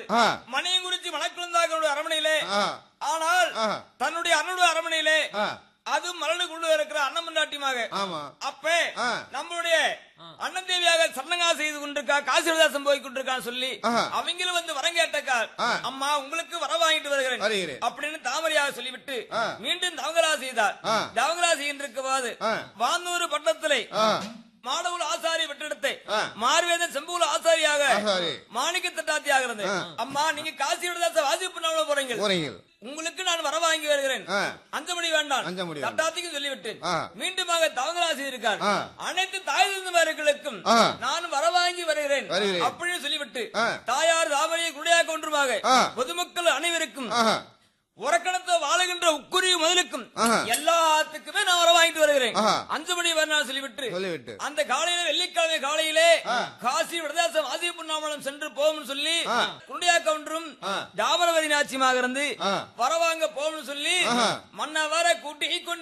ஆ. மணியும் குறிச்சி மணக்குழந்தாக்களுடைய அரமனையிலே ஆ. ஆனால் ஆ. தன்னுடைய அண்ணனுடைய அரமனையிலே ஆ. அது மலனுக்குள்ள இருக்கிற அண்ணன் மண்டாட்டியமாக ஆமா அப்ப ஆ. நம்மளுடைய அண்ணன் தேவியாக சரணங்கா செய்து கொண்டிருக்கா காசிரதாசம் போய் கொண்டிருக்கான்னு சொல்லி ஆஹா. அவங்களும் வந்து வரம் கேட்டக்கா ஆ. அம்மா உங்களுக்கு வர வாங்கிட்டு வருகிறேன் வருகிறேன். அப்படின்னு தாமரையாக சொல்லிவிட்டு ஆ. மீண்டும் தவங்கலா செய்தார் ஆ. தவங்கலா செய்கின்ற போது ஆ. வானூர் பட்டத்திலே ஆ. மாடவுல ஆசாரி வெற்றிடத்தை ஆ. மார்வேதன் செம்புல ஆசாரியாக ஆசாரி. மாணிக்க தட்டாத்தியாக இருந்தது அம்மா நீங்க காசி விடதாச வாசிப்பு பண்ண போறீங்க போறீங்க உங்களுக்கு நான் வர வாங்கி வருகிறேன் ஆ. அஞ்சமணி வேண்டாம் அஞ்சமணி வேண்டாம். தட்டாத்திக்கு சொல்லிவிட்டேன் ஆ. மீண்டுமாக தவங்கராசி இருக்கார் ஆ. அனைத்து தாய் தந்தவர்களுக்கும் ஆ. நான் வர வாங்கி வருகிறேன் வருகிறேன். அப்படின்னு சொல்லிவிட்டு ஆ. தாயார் தாமரையை குடியாக ஒன்றுமாக ஆ. பொதுமக்கள் அனைவருக்கும் ஆஹா. உறக்கணத்தை வாழுகின்ற உக்குரிய முதலுக்கும் ஆஹா. எல்லாத்துக்குமே நான் வர வாங்கிட்டு வருகிறேன் ஆஹா. அஞ்சு மணி வரணும் சொல்லிவிட்டு சொல்லிவிட்டு அந்த காலையில வெள்ளிக்கிழமை காலையிலே காசி விடதாசம் ஆசிய புண்ணாமலம் சென்று போகும்னு சொல்லி ஆ. குண்டியா கவுண்டரும் ஆ. தாமரவதி நாச்சியமாக இருந்து ஆ. வரவாங்க போகும்னு சொல்லி ஆஹா. மன்னவர கூட்டி கொண்டு